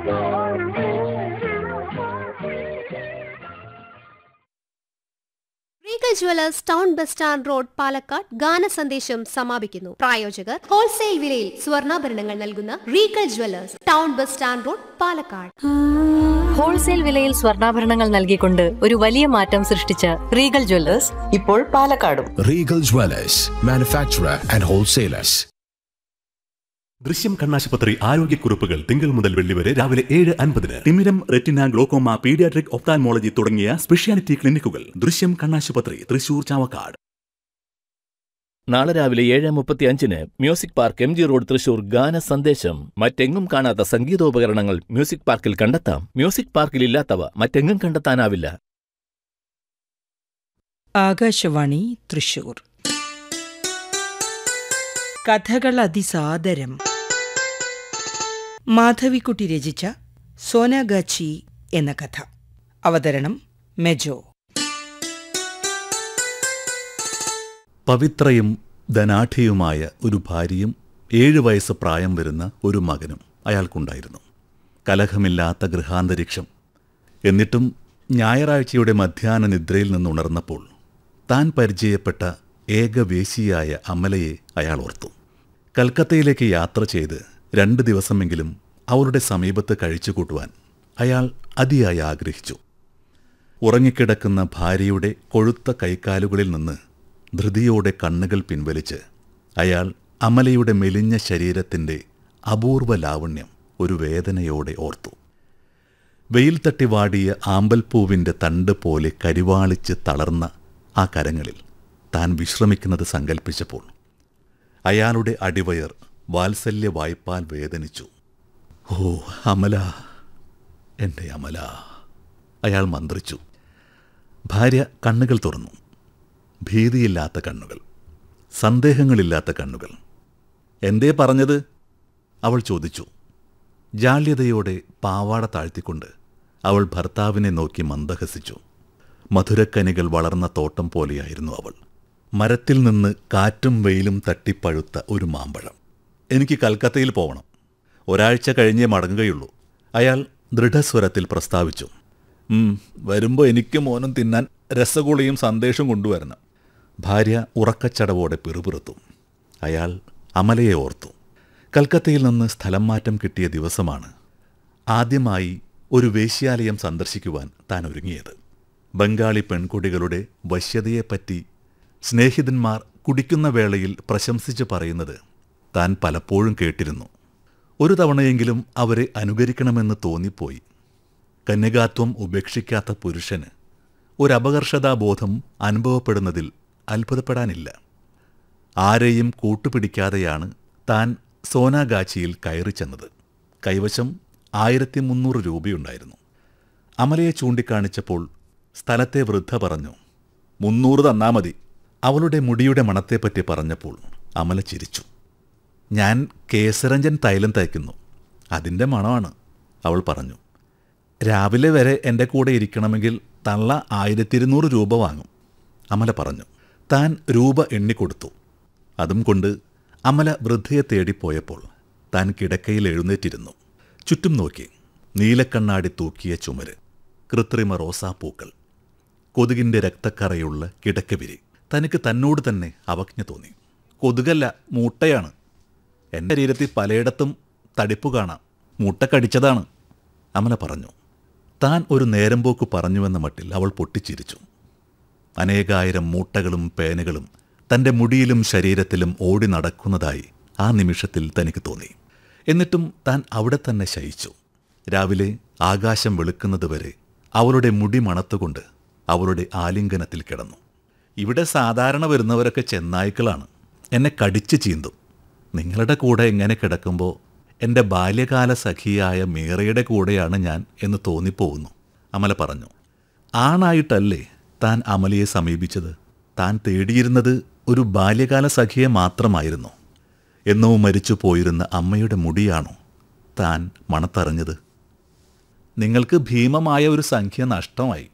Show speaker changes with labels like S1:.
S1: Regal jewellers town bus stand road Palakkad ഗാന സന്ദേശം സമാപിക്കുന്നു പ്രായോജകർ ഹോൾസെയിൽ വിലയിൽ സ്വർണ്ണാഭരണങ്ങൾ നൽകുന്ന Regal jewellers town bus stand road Palakkad
S2: wholesale വിലയിൽ സ്വർണ്ണാഭരണങ്ങൾ നൽകിക്കൊണ്ട് ഒരു വലിയ മാറ്റം സൃഷ്ടിച്ച റീഗൽ ജ്വല്ലേഴ്സ്
S3: ഇപ്പോൾ പാലക്കാടും
S4: Regal Dwellers, manufacturer and wholesalers.
S5: ദൃശ്യം കണ്ണാശുപത്രി ആരോഗ്യക്കുറിപ്പുകൾ തിങ്കൾ മുതൽ വെള്ളി വരെ രാവിലെ ഏഴ് അൻപതിന് തിമിരം റെറ്റിന ഗ്ലോക്കോമ പീഡിയാട്രിക് ഒപ്താൽമോളജി തുടങ്ങിയ സ്പെഷ്യാലിറ്റി ക്ലിനിക്കുകൾ ദൃശ്യം കണ്ണാശുപത്രി തൃശൂർ ചാവക്കാട്
S6: നാളെ രാവിലെ ഏഴ് മുപ്പത്തി അഞ്ചിന് music park M G road Thrissur ഗാന സന്ദേശം മറ്റെങ്ങും കാണാത്ത സംഗീതോപകരണങ്ങൾ മ്യൂസിക് പാർക്കിൽ കണ്ടെത്താം മ്യൂസിക് പാർക്കിൽ ഇല്ലാത്തവ മറ്റെങ്ങും കണ്ടെത്താനാവില്ല
S3: ആകാശവാണി തൃശൂർ കഥകൾ അതിസാദരം മാധവിക്കുട്ടി രചിച്ച സോനാഗാച്ചി എന്ന കഥ അവതരണം മെജോ
S5: പവിത്രയും ധനാഠ്യയുമായ ഒരു ഭാര്യയും ഏഴു വയസ്സ് പ്രായം വരുന്ന ഒരു മകനും അയാൾക്കുണ്ടായിരുന്നു കലഹമില്ലാത്ത ഗൃഹാന്തരീക്ഷം എന്നിട്ടും ഞായറാഴ്ചയുടെ മധ്യാഹ്ന നിദ്രയിൽ നിന്നുണർന്നപ്പോൾ താൻ പരിചയപ്പെട്ട ഏകവേശിയായ അമലയെ അയാൾ ഓർത്തു കൽക്കത്തയിലേക്ക് യാത്ര ചെയ്ത് രണ്ട് ദിവസമെങ്കിലും അവളുടെ സമീപത്ത് കഴിച്ചുകൂട്ടുവാൻ അയാൾ അതിയായി ആഗ്രഹിച്ചു ഉറങ്ങിക്കിടക്കുന്ന ഭാര്യയുടെ കൊഴുത്ത കൈക്കാലുകളിൽ നിന്ന് ധൃതിയോടെ കണ്ണുകൾ പിൻവലിച്ച് അയാൾ അമലയുടെ മെലിഞ്ഞ ശരീരത്തിൻ്റെ അപൂർവ ലാവണ്യം ഒരു വേദനയോടെ ഓർത്തു വെയിൽ തട്ടി വാടിയ ആമ്പൽപ്പൂവിൻ്റെ തണ്ട് പോലെ കരിവാളിച്ച് തളർന്ന ആ കരങ്ങളിൽ താൻ വിശ്രമിക്കുന്നത് സങ്കൽപ്പിച്ചപ്പോൾ അയാളുടെ അടിവയർ വാത്സല്യ വായ്പാൽ വേദനിച്ചു ഓ അമല എൻ്റെ അമല അയാൾ മന്ത്രിച്ചു ഭാര്യ കണ്ണുകൾ തുറന്നു ഭീതിയില്ലാത്ത കണ്ണുകൾ സന്ദേഹങ്ങളില്ലാത്ത കണ്ണുകൾ എന്തേ പറഞ്ഞത് അവൾ ചോദിച്ചു ജാള്യതയോടെ പാവാട താഴ്ത്തിക്കൊണ്ട് അവൾ ഭർത്താവിനെ നോക്കി മന്ദഹസിച്ചു മധുരക്കനികൾ വളർന്ന തോട്ടം പോലെയായിരുന്നു അവൾ മരത്തിൽ നിന്ന് കാറ്റും വെയിലും തട്ടിപ്പഴുത്ത ഒരു മാമ്പഴം എനിക്ക് കൽക്കത്തയിൽ പോകണം ഒരാഴ്ച കഴിഞ്ഞേ മടങ്ങുകയുള്ളൂ അയാൾ ദൃഢസ്വരത്തിൽ പ്രസ്താവിച്ചു "ഉം, വരുമ്പോൾ എനിക്ക് മോനും തിന്നാൻ രസഗുളയും സന്ദേശവും കൊണ്ടുവരണം ഭാര്യ ഉറക്കച്ചടവോടെ പിറുപിറുത്തു അയാൾ അമലയെ ഓർത്തു കൽക്കത്തയിൽ നിന്ന് സ്ഥലം മാറ്റം കിട്ടിയ ദിവസമാണ് ആദ്യമായി ഒരു വേശ്യാലയം സന്ദർശിക്കുവാൻ താൻ ഒരുങ്ങിയത് ബംഗാളി പെൺകുട്ടികളുടെ വശ്യതയെപ്പറ്റി സ്നേഹിതന്മാർ കുടിക്കുന്ന വേളയിൽ പ്രശംസിച്ച് പറയുന്നത് താൻ പലപ്പോഴും കേട്ടിരുന്നു ഒരു തവണയെങ്കിലും അവരെ അനുകരിക്കണമെന്ന് തോന്നിപ്പോയി കന്യകാത്വം ഉപേക്ഷിക്കാത്ത പുരുഷന് ഒരപകർഷതാബോധം അനുഭവപ്പെടുന്നതിൽ അത്ഭുതപ്പെടാനില്ല ആരെയും കൂട്ടുപിടിക്കാതെയാണ് താൻ സോനാഗാച്ചിയിൽ കയറി ചെന്നത് കൈവശം ആയിരത്തി മുന്നൂറ് രൂപയുണ്ടായിരുന്നു അമലയെ ചൂണ്ടിക്കാണിച്ചപ്പോൾ സ്ഥലത്തെ വൃദ്ധ പറഞ്ഞു മുന്നൂറ് തന്നാ മതി അവളുടെ മുടിയുടെ മണത്തെപ്പറ്റി പറഞ്ഞപ്പോൾ അമല ചിരിച്ചു ഞാൻ കേസരഞ്ജൻ തൈലം തയ്ക്കുന്നു അതിൻ്റെ മണമാണ് അവൾ പറഞ്ഞു രാവിലെ വരെ എൻ്റെ കൂടെ ഇരിക്കണമെങ്കിൽ തള്ള ആയിരത്തി ഇരുന്നൂറ് രൂപ വാങ്ങും അമല പറഞ്ഞു താൻ രൂപ എണ്ണിക്കൊടുത്തു അതും കൊണ്ട് അമല വൃദ്ധയെ തേടിപ്പോയപ്പോൾ താൻ കിടക്കയിൽ എഴുന്നേറ്റിരുന്നു ചുറ്റും നോക്കി നീലക്കണ്ണാടി തൂക്കിയ ചുമര് കൃത്രിമ റോസാപ്പൂക്കൾ കൊതുകിൻ്റെ രക്തക്കറയുള്ള കിടക്കവിരി തനിക്ക് തന്നോട് തന്നെ അവജ്ഞ തോന്നി കൊതുകല്ല മൂട്ടയാണ് എൻ്റെ ശരീരത്തിൽ പലയിടത്തും തടിപ്പ് കാണാം മുട്ട കടിച്ചതാണ് അമല പറഞ്ഞു താൻ ഒരു നേരമ്പോക്ക് പറഞ്ഞുവെന്ന മട്ടിൽ അവൾ പൊട്ടിച്ചിരിച്ചു അനേകായിരം മൂട്ടകളും പേനുകളും തൻ്റെ മുടിയിലും ശരീരത്തിലും ഓടി നടക്കുന്നതായി ആ നിമിഷത്തിൽ തനിക്ക് തോന്നി എന്നിട്ടും താൻ അവിടെ തന്നെ ശയിച്ചു രാവിലെ ആകാശം വെളുക്കുന്നതുവരെ അവളുടെ മുടി മണത്തുകൊണ്ട് അവളുടെ ആലിംഗനത്തിൽ കിടന്നു ഇവിടെ സാധാരണ വരുന്നവരൊക്കെ ചെന്നായ്ക്കളാണ് എന്നെ കടിച്ചു ചീന്തും നിങ്ങളുടെ കൂടെ എങ്ങനെ കിടക്കുമ്പോൾ എൻ്റെ ബാല്യകാല സഖിയായ മീറയുടെ കൂടെയാണ് ഞാൻ എന്ന് തോന്നിപ്പോകുന്നു അമല പറഞ്ഞു ആണായിട്ടല്ലേ താൻ അമലയെ സമീപിച്ചത് താൻ തേടിയിരുന്നത് ഒരു ബാല്യകാല സഖിയെ മാത്രമായിരുന്നു എന്നോ മരിച്ചു പോയിരുന്ന അമ്മയുടെ മുടിയാണോ താൻ മണത്തറിഞ്ഞത് നിങ്ങൾക്ക് ഭീമമായ ഒരു സംഖ്യ നഷ്ടമായി